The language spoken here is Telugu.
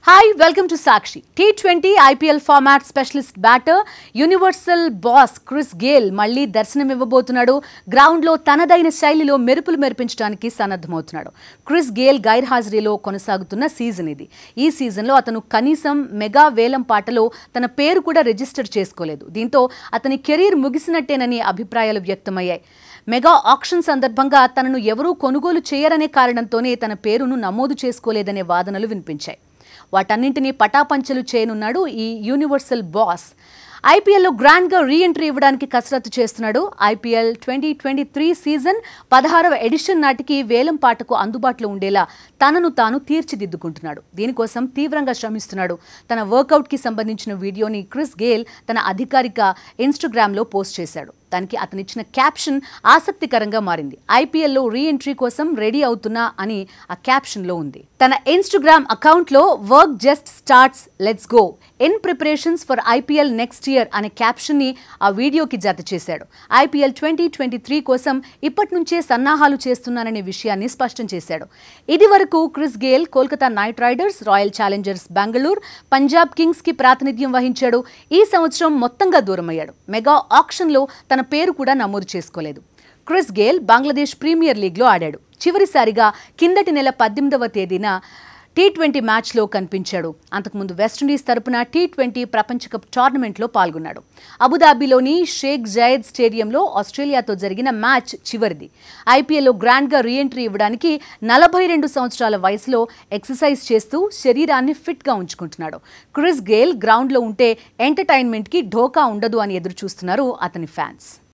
hi welcome to Sakshi T twenty IPL format specialist batter universal boss Chris Gayle మళ్లీ దర్శనమివ్వబోతున్నాడు గ్రౌండ్లో తనదైన శైలిలో మెరుపులు మెరిపించడానికి సన్నద్ధమవుతున్నాడు క్రిస్ గేల్ గైర్హాజరీలో కొనసాగుతున్న సీజన్ ఇది ఈ సీజన్లో అతను కనీసం మెగా వేలం పాటలో తన పేరు కూడా రిజిస్టర్ చేసుకోలేదు దీంతో అతని కెరీర్ ముగిసినట్టేనని అభిప్రాయాలు వ్యక్తమయ్యాయి మెగా ఆక్షన్ సందర్భంగా తనను ఎవరూ కొనుగోలు చేయరనే కారణంతోనే తన పేరును నమోదు చేసుకోలేదనే వాదనలు వినిపించాయి వాటన్నింటినీ పటాపంచలు చేయనున్నాడు ఈ యూనివర్సల్ బాస్ ఐపీఎల్లో గ్రాండ్గా రీఎంట్రీ ఇవ్వడానికి కసరత్తు చేస్తున్నాడు IPL twenty twenty three season పదహారవ ఎడిషన్ నాటికి వేలం పాటకు అందుబాటులో ఉండేలా తనను తాను తీర్చిదిద్దుకుంటున్నాడు దీనికోసం తీవ్రంగా శ్రమిస్తున్నాడు తన వర్కౌట్కి సంబంధించిన వీడియోని క్రిస్ గేల్ తన అధికారిక ఇన్స్టాగ్రామ్లో పోస్ట్ చేశాడు దానికి అతనిచ్చిన క్యాప్షన్ ఆసక్తికరంగా మారింది ఐపీఎల్లో రీఎంట్రీ కోసం రెడీ అవుతున్నా అని ఆ క్యాప్షన్లో ఉంది తన ఇన్స్టాగ్రామ్ అకౌంట్లో work just starts let's go in preparations for IPL next year అనే క్యాప్షన్ని ఆ వీడియోకి జత చేశాడు ఐపీఎల్ ట్వంటీ ట్వంటీ త్రీ కోసం ఇప్పటి నుంచే సన్నాహాలు చేస్తున్నాననే విషయాన్ని స్పష్టం చేశాడు ఇది వరకు Chris Gayle Kolkata Knight Riders Royal Challengers Bengaluru Punjab Kings కి ప్రాతినిధ్యం వహించాడు ఈ సంవత్సరం మొత్తంగా దూరమయ్యాడు మెగా ఆక్షన్లో తన పేరు కూడా నమోదు చేసుకోలేదు క్రిస్ గేల్ బంగ్లాదేశ్ ప్రీమియర్ లీగ్లో ఆడాడు చివరిసారిగా కిందటి నెల పద్దెనిమిదవ తేదీన టీ ట్వంటీ మ్యాచ్లో కనిపించాడు అంతకుముందు వెస్టిండీస్ తరపున టీ ట్వంటీ ప్రపంచ కప్ టోర్నమెంట్లో పాల్గొన్నాడు అబుదాబిలోని షేక్ జయద్ స్టేడియంలో ఆస్ట్రేలియాతో జరిగిన మ్యాచ్ చివరిది ఐపీఎల్లో గ్రాండ్గా రీఎంట్రీ ఇవ్వడానికి నలభై రెండు సంవత్సరాల వయసులో ఎక్సర్సైజ్ చేస్తూ శరీరాన్ని ఫిట్గా ఉంచుకుంటున్నాడు క్రిస్ గేల్ గ్రౌండ్లో ఉంటే ఎంటర్టైన్మెంట్కి ఢోకా ఉండదు అని ఎదురు చూస్తున్నారు అతని ఫ్యాన్స్